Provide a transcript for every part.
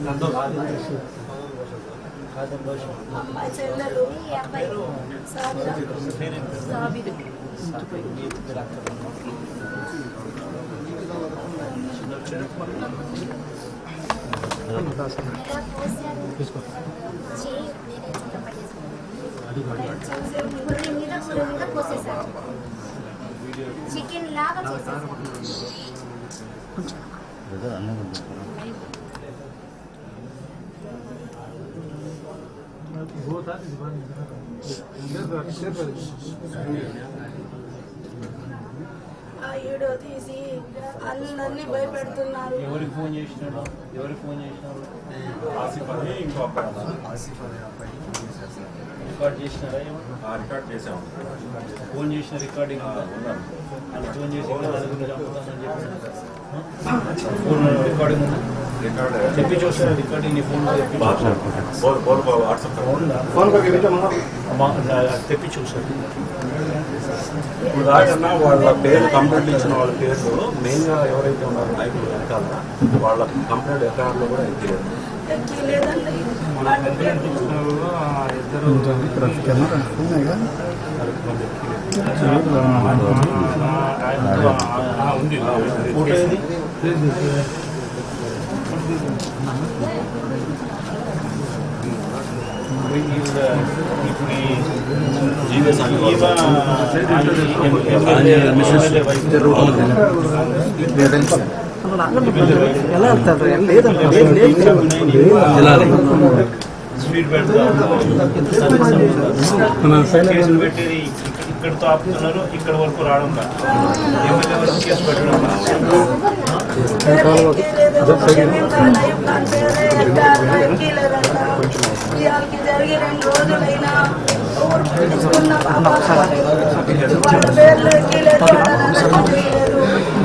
అమ్మాయి చెల్లెలు ఈ అబ్బాయి సాబిరా. సాబిరు. ఎలా పోసారు? చేయి నేనే చిన్న పట్టేసాను. గుర్రె మీద గుర్రె మీద పోసేసారు చికెన్ లాగా చేసేసారు ఆ వీడియో తీసి అందరినీ భయపెడుతున్నారు ఎవరికి ఫోన్ చేసినాడు ఎవరికి ఫోన్ చేసినాడు ఆసిఫ్ అని ఇంకో అబ్బాయి ఆసిఫ్ అనే అబ్బాయి రికార్డ్ చేసినారా ఏమో? ఆ రికార్డ్ చేసాము ఫోన్ చేసిన రికార్డింగ్ ఆ, ఉందా? ఉన్నాను ఆయన ఫోన్ చేసి ఇంకా నలుగురిని చంపుతానని చెప్పి ఫోన్ రికార్డింగ్ ఉందా రికార్డ్ తెప్పి చూస్తారా రికార్డింగ్ నీ ఫోన్ తెప్పి బోల్ బోల్ వాట్సాప్ అమ్మా, అది తెప్పి చూసారు ఇప్పుడు దాకన్నా వాళ్ళ పేరు కంప్లైంట్ ఇచ్చిన వాళ్ళ పేర్లు మెయిన్గా ఎవరైతే ఉన్నారో నాయకులు వెనకాల వాళ్ళ కంప్లైంట్ ఎఫ్ఐఆర్లో కూడా ఎక్కిలేదు ఎక్కి లేదండి ఇక్కడ కెమెరా ఉన్నాయిగా ఉంది ఫోటో ఏది ఇప్పుడు ఈ జీవిఎస్ అని ఈమె ఆంజనేయ మిస్సెస్ ఎమ్మెల్యే వైఫ్. ఎలా వెళ్తారు లేదండి స్పీడ్ పెడతారు కేసులు పెట్టేది ఇక్కడితో ఆపుతున్నారు ఇక్కడ వరకు రావడం కాదు ఎమ్మెల్యే వరకు కేసు పెట్టడం కాదు. ఇవాళకి జరిగి రెండు రోజులైనా ఎవరు పట్టించుకున్న పాపాలు వాళ్ళ పేర్లు ఎక్కిలేదు వాళ్ళ లేదు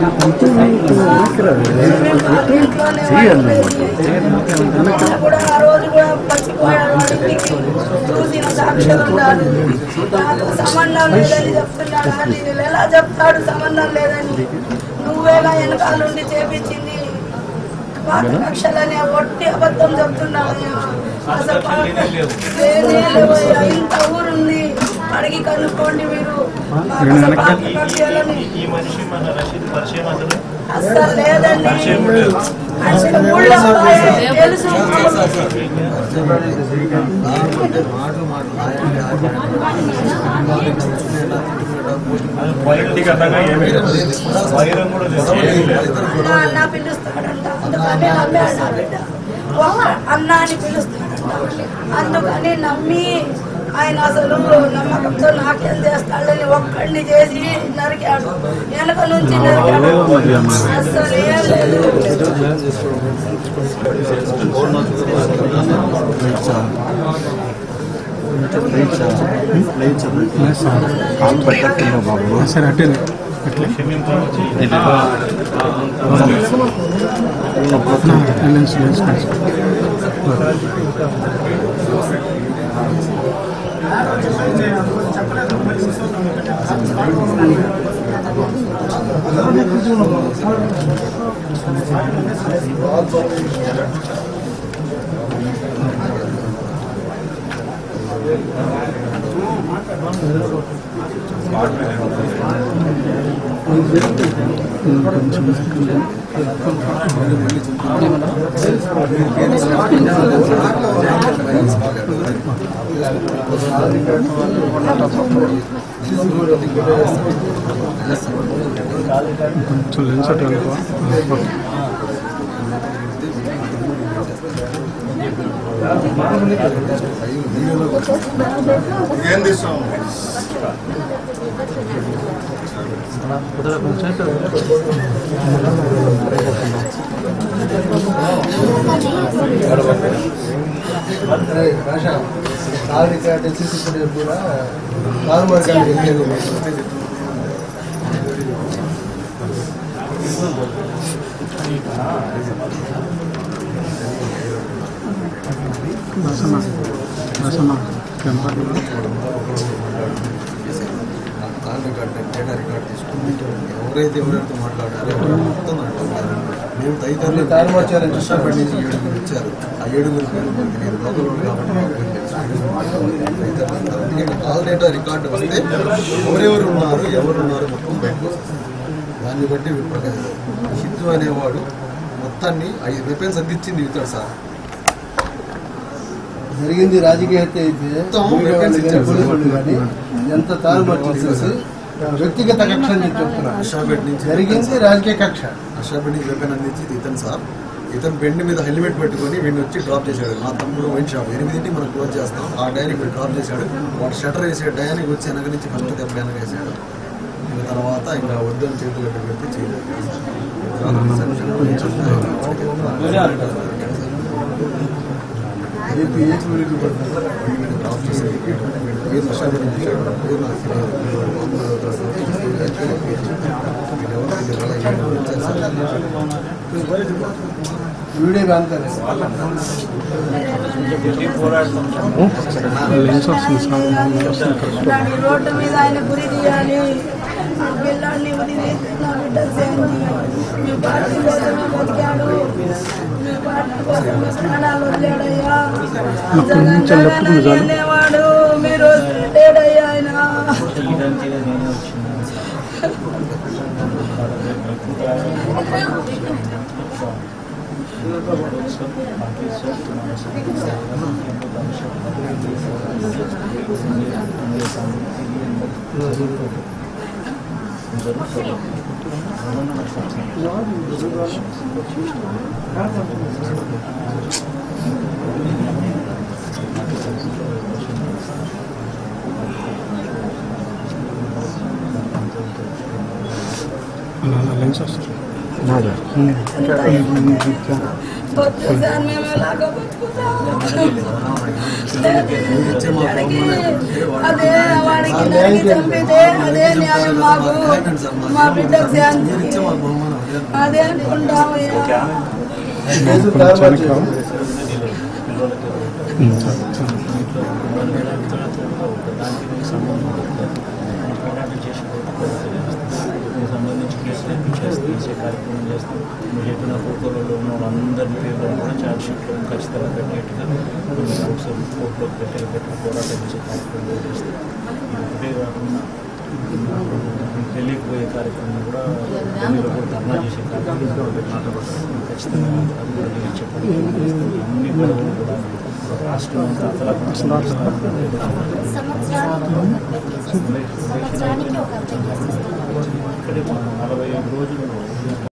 కూడా ఆ రోజు కూడా పచ్చిపోయాడు వాడి ఇంటికి చూసిన సాక్ష్యాలు ఉండాలి నాకు సంబంధం లేదని చెప్తున్నాడు అది నేను ఎలా చెప్తాడు సంబంధం లేదని నువ్వేగా వెనకాలండి చేపించింది పాత కక్షలనే ఒట్టి అబద్ధం చెప్తున్నాడయ్యా అసలు పాత- లేనే లేవయ్యా. ఇంత ఊరుంది అడిగి కనుక్కోండి మీరు మాకు అసలు పాత కక్షలని ఈ- ఈ మనిషి మన రషీద్ పరిచయం అసలు అస్సలు లేదండి పరిచయం లేదు అసలు ఊళ్ళో బాగా తెలుసు వ్యక్తిగతంగా ఏమీ లేదు వైరం కూడా లేదు ఏమీ లేదు అన్న అన్న పిలుస్తాడంట అందుకని నమ్మాడు నా బిడ్డ ఒక్క అన్న అని పిలుస్తాడంట అందుకని నమ్మి ఆయన అసలు నమ్మకంతో నాకేం చేస్తాడని ఒక్కడిని చేసి నరికాడు వెనక నుంచి నరికాడు అసలు ఏం లేదు సరే అట్టే లెన్స్ లెన్స్ కొంచెం లెన్స్ అటు వెళ్ళిపో ఏం తీస్తాం కాల్ రికార్డ్ సీసీ ఫుటేజ్ కూడా కాల్ మార్గాలు వెళ్ళలేదు బసమ్మ బసమ్మ camera call record data record తీసుకుని ఎవరైతే ఎవరైతే మాట్లాడారో ఎవరు మొత్తం దాంట్లో ఉన్నారు. మేము తదితరులు వర్షాపేట నుంచి ఏడుగురు ఇచ్చారు ఆ ఏడుగురు పేరు మనకి తెలియదు లోకల్ వాళ్ళు కాబట్టి మాకు పేరు తెలుసు. తదితరులు అంటారు. అందుకే కాల్ డేటా రికార్డు వస్తే ఎవరెవరు ఉన్నారు ఎవరు ఉన్నారు మొత్తం బయటకు వస్తుంది. దాన్ని బట్టి ఇప్పుడు హిందూ అనేవాడు మొత్తాన్ని ఐదు వెపన్స్ అందించింది ఇతడు సార్ జరిగింది రాజకీయ హత్య అయితే మొత్తం ఊరికే వెపన్స్ వాళ్ళు ఇచ్చారు. పోలీసు వాళ్ళు కానీ ఎంత తారుమారు చేసేసి వ్యక్తిగత కక్ష అని చెప్పి చెప్తున్నారు వర్షాపేట నుంచి జరిగింది రాజకీయ కక్ష వర్షాపేట నుంచి వెపన్ అందించి ఇతను సార్ ఇతను బెండ్ మీద హెల్మెట్ పెట్టుకొని వీడిని వచ్చి డ్రాప్ చేశాడు మా తమ్ముడు వైన్ షాప్ ఎనిమిదింటికి మనం క్లోజ్ చేస్తాం ఆ టైంకి వీడు డ్రాప్ చేశాడు వాడు షటర్ వేసే టయానికి వచ్చి వెనక నుంచి ఫస్ట్ దెబ్బ వెనక వేసాడు ఇంకా తర్వాత ఇంకా వద్దు అని చేతులు ఎక్కడ పెట్టి చేయలేదు ఏపీ ఏపీ ఊరికి పడుతుంది వీడిని డ్రాప్ చేసి వీడు వర్షాపేట నుంచి వచ్చాడు. వీడు నాకు తెలియదు. వీడు మామూలు అతను. వీడు ఎవరు తెలియదు. అలా ఏడు వచ్చారు సార్. వీడియో కాంతారు లెన్స్ వస్తుంది సార్ ఇట్లాంటి రోడ్డు మీద ఆయన గురి తీయాలి ఆ పిల్లాడిని గురి తీసి నా బిడ్డ సేంది మీ పార్టీ కోసమే బతికాడు మీ పార్టీ కోసమే ప్రాణాలు వదిలాడయ్యా నిజంగా జగన్ అనేవాడు మీరు లేడయ్యా ఆయన లెన్స్ వస్తుంది వద్దు సార్ మేము ఎలాగో బతుకుతాం వాడికి అదే వాడికి నరికి చంపితే అదే న్యాయం మాకు మా బిడ్డకు శాంతి ఇచ్చే మాకు బహుమానం అదే అదే అనుకుంటామయ్యా కేసు తారుమారు చేసింది. సంబంధించి కేసులు చేసి తీసే కార్యక్రమం చేస్తాం మీరు చెప్పిన ఫోటోలలో ఉన్న వాళ్ళందరి పేర్లను కూడా ఛార్జ్ షీట్లో ఖచ్చితంగా పెట్టేట్టుగా ఒకసారి కోర్టులో పెట్టే పెట్టి పోరాటం చేసే కార్యక్రమం చేస్తాం ఇది ఒకటే కాకుండా తెలియకపోయే కార్యక్రమం కూడా ఢిల్లీలో కూడా ధర్నా చేసే కార్యక్రమం కూడా పెట్టినట్టు ఖచ్చితంగా అది కూడా నేను చెప్పండి అన్ని గొడవలు కూడా రాష్ట్రం అంతా అతలాకుతలం సంవత్సరానికి సంవత్సరానికి ఒక అర్థం చేసేస్తాం ఇక్కడే మనం నలభై ఐదు రోజులు